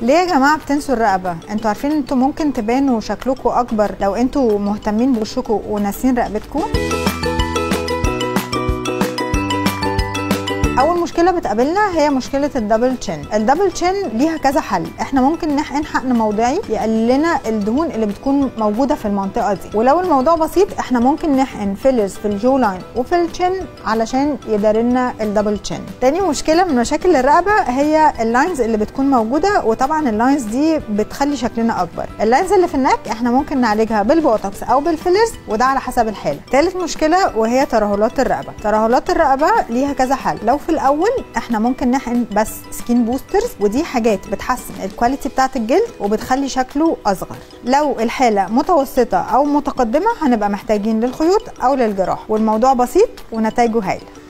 ليه يا جماعه بتنسوا الرقبه انتوا عارفين انتوا ممكن تبانوا شكلكم اكبر لو انتوا مهتمين بوشكم وناسين رقبتكم اول مشكله بتقابلنا هي مشكله الدبل تشين الدبل تشين ليها كذا حل احنا ممكن نحقن حقن موضعي يقلل لنا الدهون اللي بتكون موجوده في المنطقه دي ولو الموضوع بسيط احنا ممكن نحقن فيلرز في الجو لاين وفي التشين علشان يدار لنا الدبل تشين تاني مشكله من مشاكل الرقبه هي اللاينز اللي بتكون موجوده وطبعا اللاينز دي بتخلي شكلنا اكبر اللاينز اللي في النك احنا ممكن نعالجها بالبوتوكس او بالفيلرز وده على حسب الحاله تالت مشكله وهي ترهلات الرقبه ترهلات الرقبه ليها كذا حل لو في الاول احنا ممكن نحقن بس سكين بوسترز ودي حاجات بتحسن الكواليتي بتاعه الجلد وبتخلي شكله اصغر لو الحاله متوسطه او متقدمه هنبقى محتاجين للخيوط او للجراحه والموضوع بسيط ونتائجه هايله